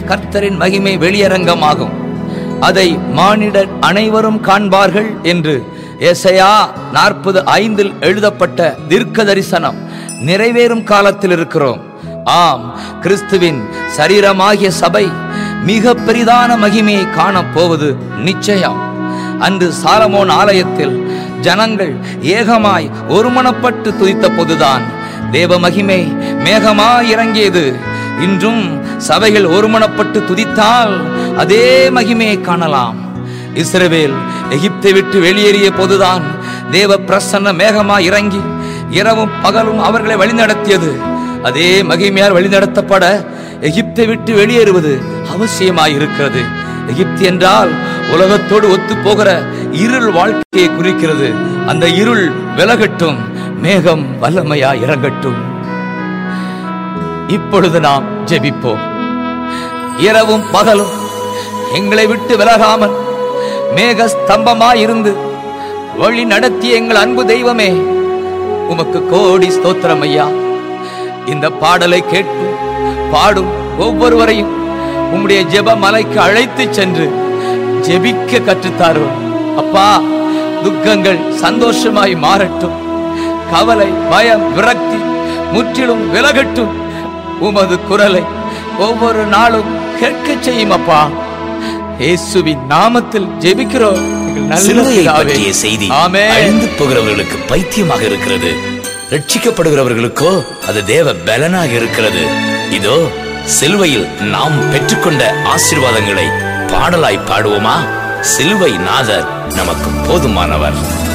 கர்த்தரின் மகிமை வெளியரங்கமாகும் அதை மானிடர் அனைவரும் காண்பார்கள் என்று எசையா நாற்பது ஐந்தில் எழுதப்பட்ட தீர்க்க தரிசனம் நிறைவேறும் காலத்தில் இருக்கிறோம் ஆம் கிறிஸ்துவின் சரீரமாகிய சபை மிக பெரிதான மகிமையை காணப் போவது நிச்சயம் அன்று சாலமோன் ஆலயத்தில் ஜனங்கள் ஏகமாய் ஒருமனப்பட்டு துதித்த போதுதான் தேவ மகிமை மேகமாய் இறங்கியது இன்றும் சபைகள் ஒருமனப்பட்டு துதித்தால் அதே மகிமையை காணலாம் இஸ்ரவேல் எகிப்தை விட்டு வெளியேறிய போதுதான் தேவ பிரசன்ன மேகமாய் இறங்கி இரவும் பகலும் அவர்களை வழிநடத்தியது அதே மகிமையால் வழிநடத்தப்பட எகிப்தை விட்டு வெளியேறுவது அவசியமாய் இருக்கிறது எகிப்து என்றால் உலகத்தோடு ஒத்து போகிற இருள் வாழ்க்கையை குறிக்கிறது அந்த இருள் விலகட்டும் மேகம் வல்லமையா இறங்கட்டும் இப்பொழுது நாம் ஜெபிப்போம் இரவும் பகலும் எங்களை விட்டு விலகாமல் மேக ஸ்தம்பமாய் இருந்து வழி நடத்திய எங்கள் அன்பு தெய்வமே உமக்கு கோடி ஸ்தோத்திரம் ஐயா இந்த பாடலை கேட்கும் பாடும் ஒவ்வொருவரையும் உம்முடைய ஜெப மலைக்கு அழைத்து சென்று ஜெபிக்க கற்றுத்தாரும் அப்பா துக்கங்கள் சந்தோஷமாய் மாறட்டும் கவலை பயம் விரக்தி முற்றிலும் விலகட்டும் உமது குரலை ஒவ்வொரு நாளும் கேட்க செய்யும் அப்பா இயேசுவின் நாமத்தில் ஜெபிக்கிறோம் எங்கள் நல்ல சிலுவையை பிதாவே. பற்றிய செய்தி ஆமென். அழிந்து போகிறவர்களுக்கு பைத்தியமாக இருக்கிறது ரட்சிக்கப்படுகிறவர்களுக்கோ அது தேவ பலனாக இருக்கிறது இதோ சிலுவையில் நாம் பெற்றுக்கொண்ட ஆசீர்வாதங்களை பாடலாய் பாடுவோமா சிலுவை நாதர் நமக்கு போதுமானவர்